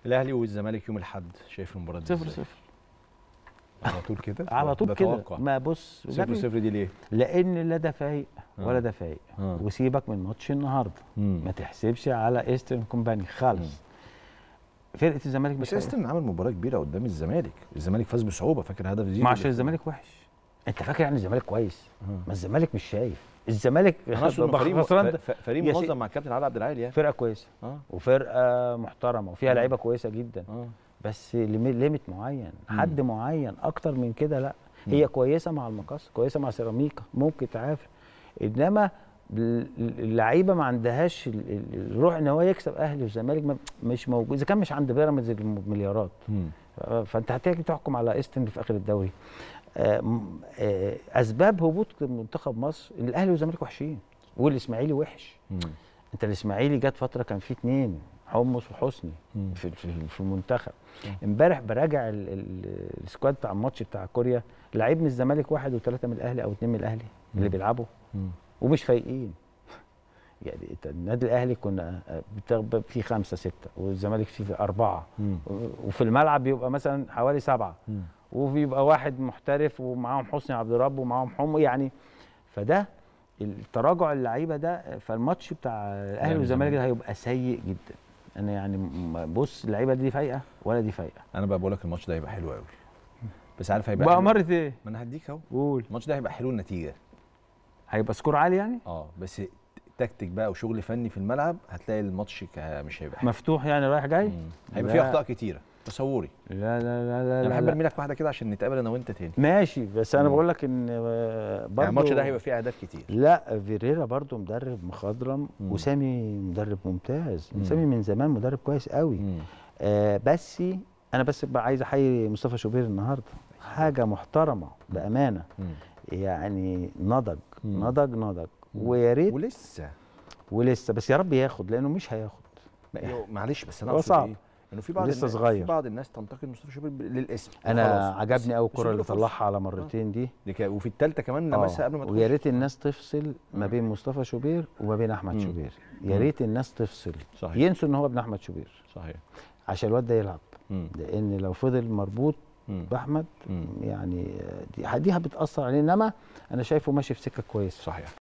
الاهلي والزمالك يوم الاحد شايف المباراه دي صفر إزاي؟ صفر على طول كده على طول كده بتوقع. ما بص صفر لا في- صفر دي ليه؟ لان لا ده فايق ولا آه. ده فايق آه. وسيبك من ماتش النهارده مم. ما تحسبش على ايسترن كومباني خالص فرقه الزمالك بس مش فايقة. ايسترن عمل مباراه كبيره قدام الزمالك الزمالك فاز بصعوبه فاكر هدف زيزو ما اللي عشان في- الزمالك وحش انت فاكر يعني الزمالك كويس آه. ما الزمالك مش شايف الزمالك انا اقصد إنه فريق خسران ف- ف- فريق يا سي- منظم مع الكابتن علي عبد العالي يعني فرقه كويسه اه وفرقه محترمه وفيها لعيبه كويسه جدا اه بس ليمي- ليميت معين مم. حد معين اكتر من كده لا هي كويسه مع المقص كويسه مع سيراميكا ممكن تعافر انما ال- اللعيبه ما عندهاش ال- ال- الروح ان هو يكسب اهلي والزمالك ما- مش موجود اذا كان مش عند بيراميدز المليارات مم. فانت هتيجي تحكم على ايسترن في اخر الدوري آه، م- آه، اسباب هبوط منتخب مصر إن الاهلي والزمالك وحشين والاسماعيلي وحش مم. انت الاسماعيلي جت فتره كان فيه اتنين حمص وحسني مم. في في في المنتخب امبارح براجع ال- ال- السكواد بتاع الماتش بتاع كوريا لعيب من الزمالك واحد وثلاثه من الاهلي او اثنين من الاهلي اللي بيلعبوا مم. ومش فايقين يعني انت النادي الاهلي كنا بتغ- فيه خمسه سته والزمالك فيه اربعه مم. وفي الملعب بيبقى مثلا حوالي سبعه مم. وبيبقى واحد محترف ومعاهم حسني عبد الرب ومعاهم حمو يعني فده التراجع اللعيبه ده فالماتش بتاع الاهلي يعني والزمالك زمان. ده هيبقى سيء جدا انا يعني م- بص اللعيبه دي فايقه ولا دي فايقه انا بقى بقول لك الماتش ده هيبقى حلو قوي بس عارف هيبقى بقى حلو. مرة ايه ما انا هديك اهو قول الماتش ده هيبقى حلو النتيجه هيبقى سكور عالي يعني اه بس تكتيك بقى وشغل فني في الملعب هتلاقي الماتش ك- مش هيبقى حلو مفتوح يعني رايح جاي مم. هيبقى لا. فيه اخطاء كتيره تصوري لا لا لا لا, انا لا, بحب لا. ارمي لك واحده كده عشان نتقابل انا وانت تاني ماشي بس انا مم. بقول لك ان آه، برضو يعني الماتش ده هيبقى فيه اهداف كتير لا فيريرا برضو مدرب مخضرم مم. وسامي مدرب ممتاز مم. سامي من زمان مدرب كويس قوي مم. آه بس انا بس بقى عايز احيي مصطفى شوبير النهارده حاجه محترمه بامانه مم. يعني نضج مم. نضج نضج مم. ويا ريت ولسه ولسه بس يا رب ياخد لانه مش هياخد لا، يو- معلش بس انا هو اقصد صعب. ايه انه في بعض ولسه الناس صغير. في بعض الناس تنتقد مصطفى شوبير ب- للاسم انا وخلاص. عجبني قوي بس الكره اللي اديله فرصة. طلعها على مرتين دي دي كا- وفي الثالثه كمان آه، لمسها قبل ما ويا تخش. ريت الناس تفصل ما مم. بين مصطفى شوبير وما بين احمد مم. شوبير يا مم. ريت الناس تفصل صحيح ينسوا ان هو ابن احمد شوبير صحيح عشان الواد ده يلعب مم. لان لو فضل مربوط مم. باحمد مم. يعني دي دي بتاثر عليه انما انا شايفه ماشي في سكه كويسه صحيح